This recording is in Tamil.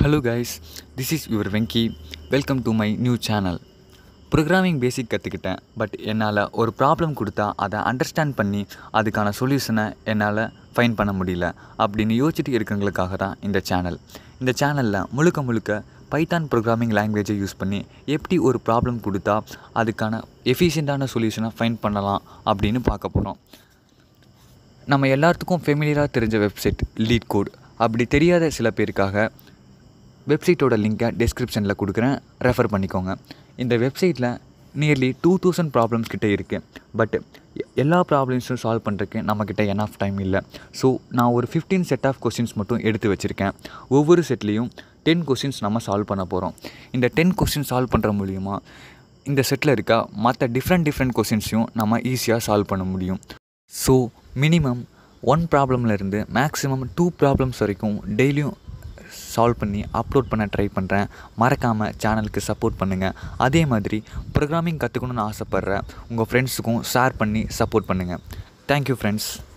hello guys this is your Venky welcome to my new channel programming basic கற்றுக்கிட்டேன் பட் என்னால் ஒரு ப்ராப்ளம் கொடுத்தா அதை அண்டர்ஸ்டாண்ட் பண்ணி அதுக்கான சொல்யூஷனை என்னால் ஃபைன் பண்ண முடியல அப்படின்னு யோசிச்சுட்டு இருக்கிறவங்களுக்காக தான் இந்த சேனல் இந்த சேனலில் முழுக்க முழுக்க பைத்தான் ப்ரோக்ராமிங் லாங்குவேஜை யூஸ் பண்ணி எப்படி ஒரு ப்ராப்ளம் கொடுத்தா அதுக்கான எஃபிஷியண்ட்டான சொல்யூஷனை ஃபைன் பண்ணலாம் அப்படின்னு பார்க்க போகிறோம் நம்ம எல்லாத்துக்கும் ஃபெமிலியராக தெரிஞ்ச வெப்சைட் லீட் கோட் அப்படி தெரியாத சில பேருக்காக வெப்சைட்டோட லிங்க்கை டிஸ்கிரிப்ஷனில் கொடுக்குறேன் ரெஃபர் பண்ணிக்கோங்க இந்த வெப்சைட்டில் நியர்லி டூ தௌசண்ட் ப்ராப்ளம்ஸ் கிட்டே இருக்குது பட் எல்லா ப்ராப்ளம்ஸும் சால்வ் பண்ணுறதுக்கு நம்மக்கிட்ட என்ஆஃப் டைம் இல்லை ஸோ நான் ஒரு ஃபிஃப்டீன் செட் ஆஃப் கொஸ்டின்ஸ் மட்டும் எடுத்து வச்சுருக்கேன் ஒவ்வொரு செட்லேயும் டென் கொஸ்டின்ஸ் நம்ம சால்வ் பண்ண போகிறோம் இந்த டென் கொஸ்டின் சால்வ் பண்ணுற மூலிமா இந்த செட்டில் இருக்க மற்ற டிஃப்ரெண்ட் டிஃப்ரெண்ட் கொஸ்டின்ஸையும் நம்ம ஈஸியாக சால்வ் பண்ண முடியும் ஸோ மினிமம் ஒன் ப்ராப்ளம்லேருந்து மேக்ஸிமம் டூ ப்ராப்ளம்ஸ் வரைக்கும் டெய்லியும் சால்வ் பண்ணி அப்லோட் பண்ண ட்ரை பண்ணுறேன் மறக்காமல் சேனலுக்கு சப்போர்ட் பண்ணுங்கள் அதே மாதிரி ப்ரோக்ராமிங் கற்றுக்கணுன்னு ஆசைப்பட்ற உங்கள் ஃப்ரெண்ட்ஸுக்கும் ஷேர் பண்ணி சப்போர்ட் பண்ணுங்கள் தேங்க்யூ ஃப்ரெண்ட்ஸ்